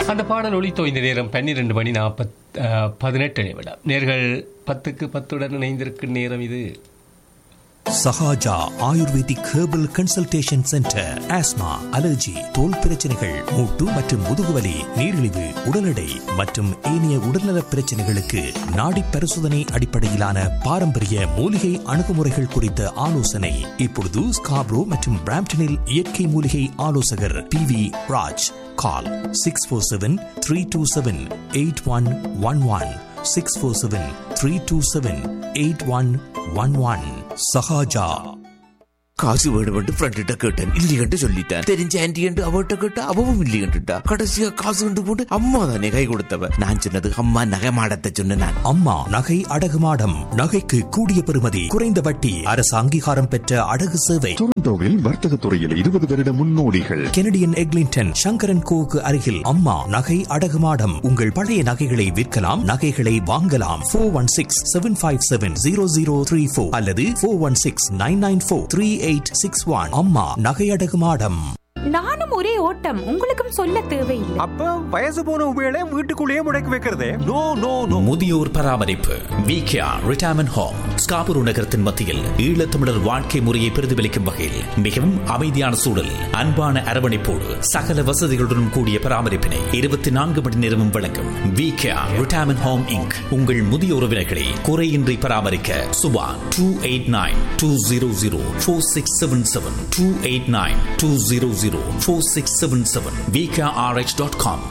அந்த பாடல் ஒளித்தோ இந்த நேரம் பன்னிரெண்டு மணி நாற்பத் பதினெட்டு நிமிடம் நேர்கள் பத்துக்கு பத்துடன் இணைந்திருக்கும் நேரம் இது Sahaja ayurvedic herbal consultation centre asthma allergy தோல் பிரச்சனைகள் மூட்டு மற்றும் முதுகுவலி நீரிழிவு உடல் எடை மற்றும் ஏனைய உடல்நலப் பிரச்சனைகளுக்கு நாடி பரிசோதனை அடிப்படையிலான பாரம்பரிய மூலிகை அணுகுமுறைகள் குறித்த ஆலோசனை இப்பொழுது ஸ்காப்ரோ மற்றும் பிராம்டனில் இயற்கை மூலிகை ஆலோசகர் P V Raj call six four seven three two seven eight one one one six four seven three two seven eight one one one Sahaja காசு வேணுமென்று ஃப்ரெண்ட்ட கேட்டேன் இல்லையென்று சொல்லிட்டேன் தெரிஞ்ச ஆன்டி என்று அவட்ட கேட்டா அவவும் இல்லையென்றுட்டா கடைசியா காசு கொண்டு போட்டு அம்மா தானே கை கொடுத்தவ நான் சொன்னது அம்மா நகை மாடத்தை சொன்ன நான் அம்மா நகை அடகு மாடம் நகைக்கு கூடிய பெறுமதி குறைந்த வட்டி அரசு அங்கீகாரம் பெற்ற அடகு சேவை டொரண்டோவில் வர்த்தக துறையில் இருபது வருட முன்னோடிகள் கெனடியன் எக்லிங்டன் சங்கரன் கோவுக்கு அருகில் அம்மா நகை அடகு மாடம் உங்கள் பழைய நகைகளை விற்கலாம் நகைகளை வாங்கலாம் four one six seven five seven zero zero three four அல்லது four one six nine nine four three eight six one அம்மா நகை அடகு மாடம் நானும் ஒரே ஓட்டம் உங்களுக்கும் சொல்ல தேவையில்லை அப்ப வயசு போன உபயோக வீட்டுக்குள்ளேயே முடக்கி வைக்கிறதே நோ நோ நோ முதியோர் பராமரிப்பு விகேஆர் ரிட்டையர்மெண்ட் ஹோம் ஸ்காபுரு நகரத்தின் மத்தியில் ஈழத்தமிழர் வாழ்க்கை முறையை பிரதிபலிக்கும் வகையில் மிகவும் அமைதியான சூழல் அன்பான அரவணைப்போடு சகல வசதிகளுடன் கூடிய பராமரிப்பினை இருபத்தி நான்கு மணி நேரமும் வழங்கும் விகேஆர் ரிட்டையர்மெண்ட் ஹோம் இங்க் உங்கள் முதிய உறவினர்களை குறையின்றி பராமரிக்க Subha two eight nine two zero zero four six seven seven two eight nine two zero zero four six seven seven VKRH dot com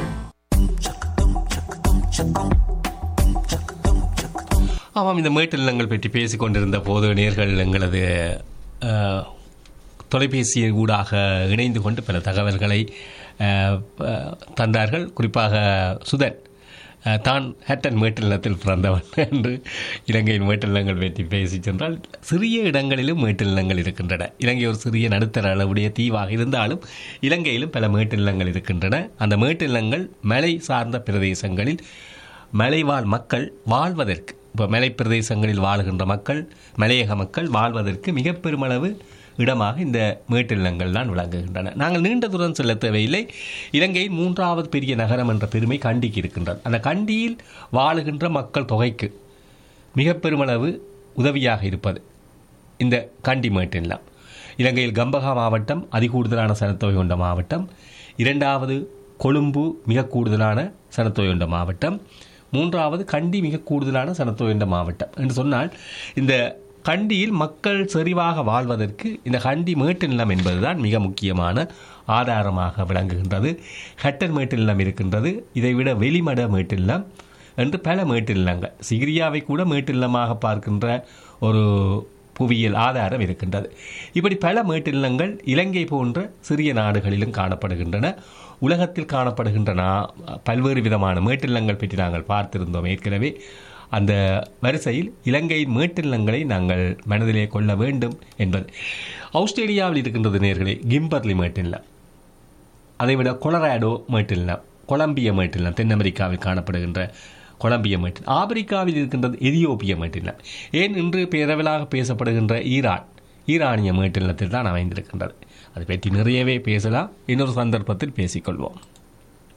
ஆமாம் இந்த மேட்டு நிலங்கள் பற்றி பேசிக் கொண்டிருந்த போது நேர்கள் எங்களது அஹ், தொலைபேசி ஊடாக இணைந்து கொண்டு பல தகவல்களை அஹ், அஹ், தந்தார்கள் குறிப்பாக சுதன் அஹ், தான் ஹட்டன் மேட்டு நிலத்தில் பிறந்தவன் என்று இலங்கையின் மேட்டு நிலங்கள் பற்றி பேசி சென்றால் சிறிய இடங்களிலும் மேட்டு நிலங்கள் இருக்கின்றன இலங்கை ஒரு சிறிய நடுத்தர அளவுடைய தீவாக இருந்தாலும் இலங்கையிலும் பல மேட்டு நிலங்கள் இருக்கின்றன அந்த மேட்டு நிலங்கள் மலை சார்ந்த பிரதேசங்களில் மலைவாழ் மக்கள் வாழ்வதற்கு இப்போ மலை பிரதேசங்களில் வாழுகின்ற மக்கள் மலையக மக்கள் வாழ்வதற்கு மிக பெருமளவு இடமாக இந்த மேட்டு நிலங்கள் தான் விளங்குகின்றன நாங்கள் நீண்ட தூரம் செல்ல தேவையில்லை இலங்கையின் மூன்றாவது பெரிய நகரம் என்ற பெருமை கண்டிக்கு இருக்கின்றது அந்த கண்டியில் வாழுகின்ற மக்கள் தொகைக்கு மிக பெருமளவு உதவியாக இருப்பது இந்த கண்டி மேட்டு நிலம் இலங்கையில் கம்பகா மாவட்டம் அதிகூடுதலான சனத்தொகை கொண்ட மாவட்டம் இரண்டாவது கொழும்பு மிக கூடுதலான சனத்தொகை கொண்ட மாவட்டம் மூன்றாவது கண்டி மிக கூடுதலான சனத்தொகை கொண்ட மாவட்டம் என்று சொன்னால் இந்த கண்டியில் மக்கள் செறிவாக வாழ்வதற்கு இந்த கண்டி மேட்டு நிலம் என்பதுதான் மிக முக்கியமான ஆதாரமாக விளங்குகின்றது ஹட்டன் மேட்டு நிலம் இருக்கின்றது இதைவிட வெளிமட மேட்டு நிலம் என்று பல மேட்டு நிலங்கள் சிகிரியாவை கூட மேட்டு நிலமாக பார்க்கின்ற ஒரு புவியியல் ஆதாரம் இருக்கின்றது இப்படி பல மேட்டு நிலங்கள் இலங்கை போன்ற சிறிய நாடுகளிலும் காணப்படுகின்றன உலகத்தில் காணப்படுகின்ற நா பல்வேறு விதமான மேட்டு நிலங்கள் பற்றி நாங்கள் பார்த்திருந்தோம் ஏற்கனவே அந்த வரிசையில் இலங்கையின் மேட்டு நிலங்களை நாங்கள் மனதிலே கொள்ள வேண்டும் என்பது ஆஸ்திரேலியாவில் இருக்கின்றது நேர்களே கிம்பர்லி மேட்டு நிலம் அதைவிட கொலராடோ மேட்டு நிலம் கொலம்பிய மேட்டு நிலம் தென் அமெரிக்காவில் காணப்படுகின்ற கொலம்பிய மேட்டு ஆப்பிரிக்காவில் இருக்கின்றது எதியோப்பிய மேட்டு நிலம் ஏன் இன்று பேரவலாக பேசப்படுகின்ற ஈரான் ஈரானிய மேட்டு நிலத்தில் தான் அமைந்திருக்கின்றது அதை பற்றி நிறையவே பேசலாம் இன்னொரு சந்தர்ப்பத்தில் பேசிக்கொள்வோம்